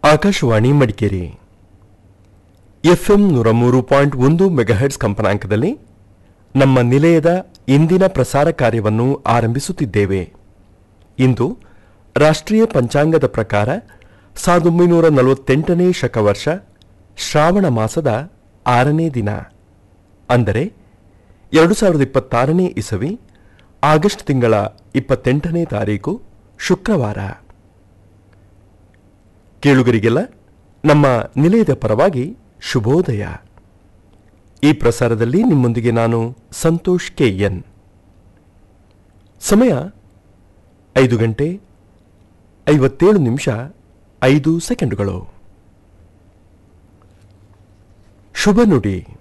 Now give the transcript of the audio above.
Akashvani Madikeri FM ನೂರ ಮೂರು point ಒಂದು ಮೆಗಾಹೆಟ್ಸ್ ಕಂಪನಾಂಕದಲ್ಲಿ ನಮ್ಮ ನಿಲಯದ ಇಂದಿನ ಪ್ರಸಾರ ಕಾರ್ಯವನ್ನು ಆರಂಭಿಸುತ್ತಿದ್ದೇವೆ ಇಂದು ರಾಷ್ಟ್ರೀಯ ಪಂಚಾಂಗದ ಪ್ರಕಾರ ಸಾವಿರದ ಒಂಬೈನೂರ ನಲವತ್ತೆಂಟನೇ ಶಕವರ್ಷ ಶ್ರಾವಣ ಮಾಸದ ಆರನೇ ದಿನ ಅಂದರೆ ಎರಡು ಸಾವಿರದ ಇಪ್ಪತ್ತಾರನೇ ಇಸವಿ ಆಗಸ್ಟ್ ತಿಂಗಳ ಇಪ್ಪತ್ತೆಂಟನೇ ತಾರೀಕು ಶುಕ್ರವಾರ ಕೇಳುಗರಿಗೆಲ್ಲ ನಮ್ಮ ನಿಲಯದ ಪರವಾಗಿ ಶುಭೋದಯ ಈ ಪ್ರಸಾರದಲ್ಲಿ ನಿಮ್ಮೊಂದಿಗೆ ನಾನು ಸಂತೋಷ್ ಕೆ ಎನ್ ಸಮಯ ಐದು ಗಂಟೆ ಐವತ್ತೇಳು ನಿಮಿಷ ಐದು ಸೆಕೆಂಡುಗಳು ಶುಭ ನುಡಿ